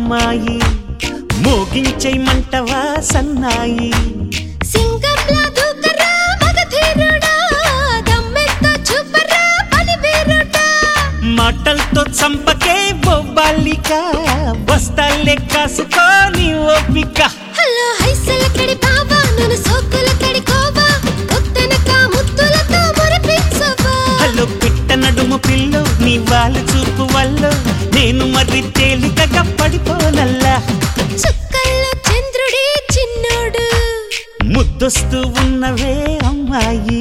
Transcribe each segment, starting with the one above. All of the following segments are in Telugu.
అమ్మాయి మోగించేయమంటవా సన్నాయి సింగంలా దూకరా మగధీరుడా దమ్మెత్తో చూపరా పనివీరుడా మాటలతో చంపకే ఓ బాలిక వస్తాలే కాసుకోని ఓపిక హలో హైసల కడి బావా నన్ను సోకుల కడి కోవా ముత్తనక ముత్తులతో మురిపించవా హలో పిట్ట నడుము పిల్లు నీ వాళ్ళు చూపు వల్ల నేను మరి తేలికగా పడిపోనల్లా చుక్కల్లో చంద్రుడే చిన్నోడు ముద్దొస్తూ ఉన్నవే అమ్మాయి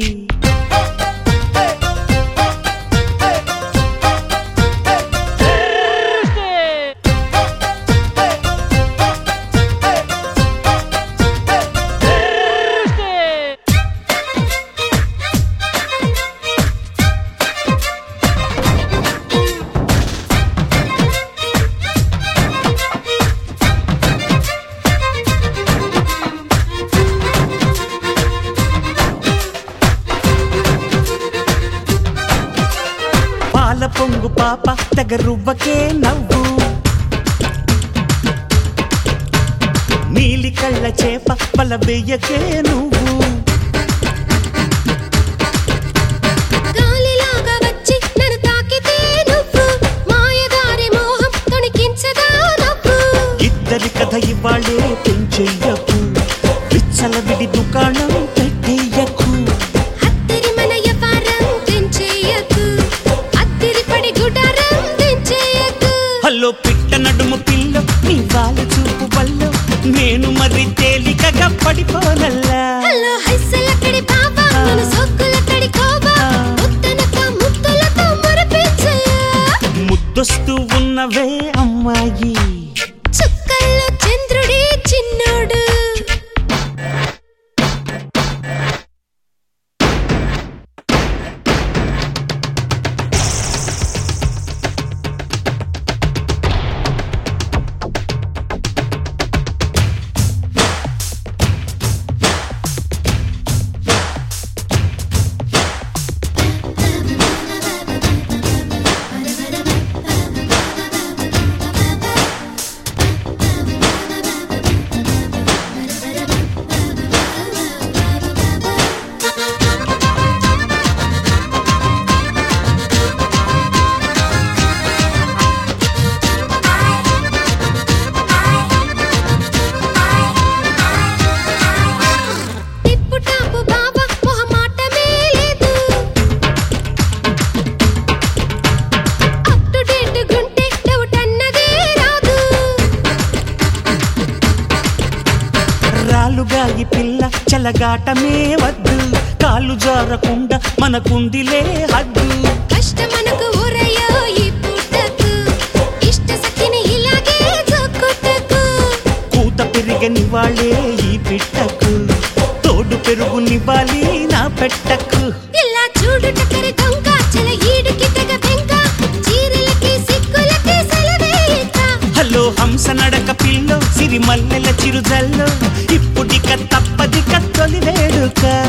పాల పొంగు పాప తెగ రువ్వకే నవ్వు నీలి కళ్ళ చేప పల వెయ్యకే నువ్వు గాలిలాగా వచ్చి నన్ను తాకితే నువ్వు మాయదారి మోహం తొణికించదా నవ్వు ఇద్దరి కథ ఇవాళే పెంచెయ్యకు విచ్చల విడి దుకాణం పెట్టేయకు అత్తరి మన యవ్వారం తెంచేయకు అత్తిరి పడి గుడారం తెంచేయకు హలో పిట్ట నడుము పిల్ల నీ వాళ్ళ చూపు వల్ల నేను మరి తేలికగా పడిపోనల్లా హలో హైసల కడి బాబా మన సోకుల కడి కోవా ముత్తనక ముత్తులతో మురిపించయా ముద్దొస్తూ ఉన్నవే అమ్మాయి చుక్కల్లో చంద్రుడే చిన్నోడు టిప్పు టాపు బాబా మొహమాటమే లేదు అప్ టు డేట్ గుంటే డౌట్ అన్నదే రాదు రాలుగాయి పిల్ల చలగాటమే వద్దు కాలు జారకుండా మనకుందిలే హద్దు కష్టమనకు ఊరయ్యో ఈ పూటకు ఇష్ట సఖిని ఇలాగే జోకుటకు కూత పెరిగని వాళ్ళే ఈ పిట్టకు తోడు పెరుగునివ్వాలి నా పెట్టకు ఇలా చూడు టక్కరి దొంగ చల ఈడుకి తెగ బెంక చీరలకి సిక్కులకి సెలవేయక హలో హంస నడక పిల్లో సిరి మల్లెల చిరుజల్లో ఇప్పుడిక తప్పదిక తొలి వేడుక